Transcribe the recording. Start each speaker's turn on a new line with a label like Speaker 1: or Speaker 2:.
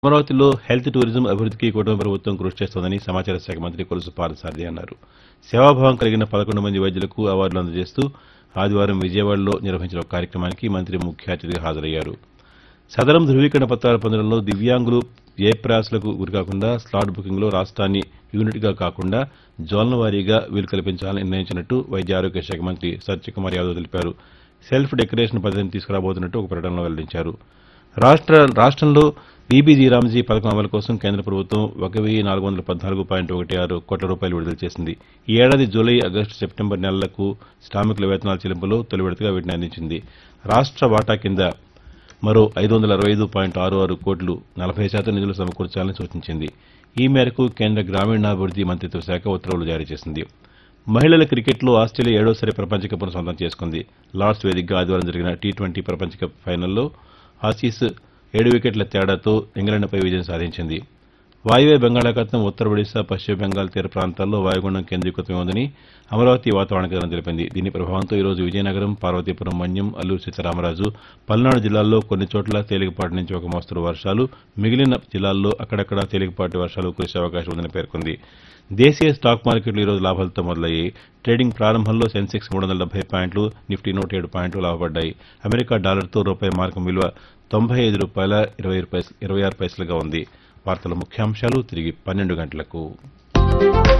Speaker 1: అమరావతిలో health tourism అభివృద్దికి కూటమి ప్రభుత్వం కృషి చేస్తోందని సమాచార శాఖ మంత్రి కొలుసు పార్థసారథి అన్నారు సేవాభావం కలిగిన పదకొండు మంది వైద్యులకు అవార్డులు అందజేస్తూ ఆదివారం విజయవాడలో నిర్వహించిన ఒక కార్యక్రమానికి మంత్రి ముఖ్య అతిథిగా హాజరయ్యారు సదరం ధృవీకరణ పత్రాలు పొందడంలో దివ్యాంగులు వ్యయప్రయాసలకు గురికాకుండా స్లాట్ బుకింగ్లో రాష్ట్రాన్ని యూనిట్గా కాకుండా జోన్ల వారీగా వీలు కల్పించాలని నిర్ణయించినట్టు వైద్య ఆరోగ్య శాఖ మంత్రి సత్యకుమార్ యాదవ్ తెలిపారు సెల్ఫ్ డెకరేషన్ పద్దతిని తీసుకురాబోతున్నట్టు ఒక ప్రకటనలో వెల్లడించారు రాష్ట్ర రాష్ట్రంలో బీబీజీ రామ్జీ పథకం అమలు కోసం కేంద్ర ప్రభుత్వం ఒక వెయ్యి నాలుగు వందల పద్నాలుగు పాయింట్ ఒకటి ఆరు కోట్ల రూపాయలు విడుదల చేసింది ఈ ఏడాది జూలై ఆగస్టు సెప్టెంబర్ నెలలకు శ్రామికుల వేతనాల చెల్లింపులో తొలి విడతగా వీటిని అందించింది రాష్ట్ర వాటా కింద మరో ఐదు వందల అరవై ఐదు పాయింట్ ఆరు ఆరు కోట్లు నలభై శాతం నిధులు సమకూర్చాలని సూచించింది ఈ మేరకు కేంద్ర గ్రామీణాభివృద్ది మంత్రిత్వ శాఖ ఉత్తర్వులు జారీ చేసింది మహిళల క్రికెట్లో ఆస్ట్రేలియా ఏడోసారి ప్రపంచ కప్ను సొంతం చేసుకుంది లార్డ్స్ వేదికగా ఆదివారం జరిగిన టీ ట్వంటీ ప్రపంచ కప్ ఫైనల్లో ఆసీస్ ఏడు వికెట్ల తేడాతో ఇంగ్లాండ్పై విజయం సాధించింది వాయువ్య బంగాళాఖాతం ఉత్తర ఒడిశా పశ్చిమ బెంగాల్ తీర ప్రాంతాల్లో వాయుగుండం కేంద్రీకృతమై ఉందని అమరావతి వాతావరణ కేంద్రం తెలిపింది దీని ప్రభావంతో ఈరోజు విజయనగరం పార్వతీపురం మన్యం అల్లూరు సీతారామరాజు పల్నాడు జిల్లాల్లో కొన్ని చోట్ల తేలికపాటి నుంచి ఒక మోస్తరు వర్షాలు మిగిలిన జిల్లాల్లో అక్కడక్కడ తేలికపాటి వర్షాలు కురిసే అవకాశం ఉందని పేర్కొంది దేశీయ స్టాక్ మార్కెట్లు ఈరోజు లాభాలతో మొదలయ్యాయి ట్రేడింగ్ ప్రారంభంలో సెన్సెక్స్ మూడు వందల డెబ్బై పాయింట్లు నిఫ్టీ నూట ఏడు పాయింట్లు లాభపడ్డాయి అమెరికా డాలర్తో రూపాయి మార్కం విలువ తొంభై ఐదు రూపాయల ఇరవై ఇరవై ఆరు పైసలుగా ఉంది వార్తల ముఖ్యాంశాలు తిరిగి పన్నెండు గంటలకు